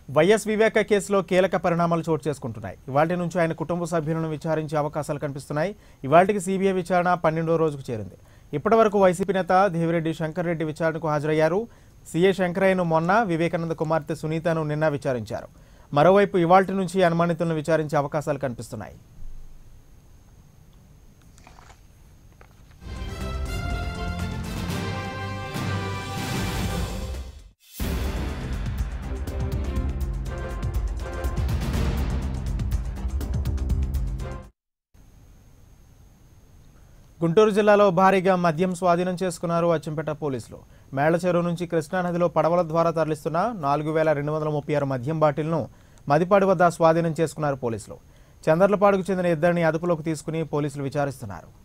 YS వివేక కేసులో కీలక పరిణామాలు చోటు చేసుకుంటున్నాయి ఇవాటి నుంచి ఆయన కుటుంబ సభ్యులను విచారించే అవకాశాలు కనిపిస్తున్నాయి ఇవాటికి సీబీఐ విచారణ పన్నెండో రోజుకు చేరింది ఇప్పటివరకు వైసీపీ నేత దేవిరెడ్డి శంకర్ రెడ్డి విచారణకు హాజరయ్యారు సీఏ శంకరయ్యను మొన్న వివేకానంద కుమార్తె సునీతను నిన్న విచారించారు మరోవైపు ఇవాల్టి నుంచి అనుమానితులను విచారించే అవకాశాలు కనిపిస్తున్నాయి గుంటూరు జిల్లాలో భారీగా మద్యం స్వాధీనం చేసుకున్నారు అచ్చంపేట పోలీసులు మేళ్ల చెరువు నుంచి కృష్ణానదిలో పడవల ద్వారా తరలిస్తున్న నాలుగు వేల రెండు వందల ముప్పై ఆరు మద్యం బాటిల్ను మదిపాడు వద్ద స్వాధీనం చేసుకున్నారు పోలీసులు చందర్లపాడుకు చెందిన ఇద్దరిని అదుపులోకి తీసుకుని పోలీసులు విచారిస్తున్నారు